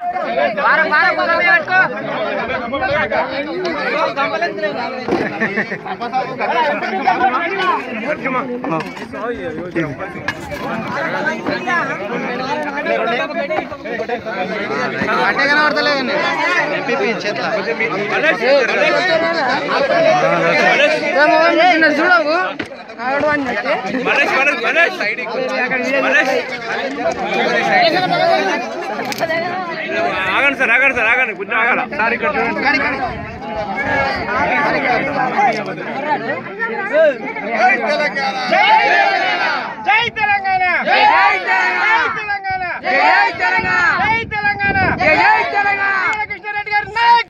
అంటే కనబడతలేదండి చూడవు ఆగండి సార్ ఆగండి సార్ ఆగండి కొంచెం ఆగాల సార్ ఇక్కడ చూడండి జై తెలంగాణ జై తెలంగాణ జై తెలంగాణ జై తెలంగాణ జై తెలంగాణ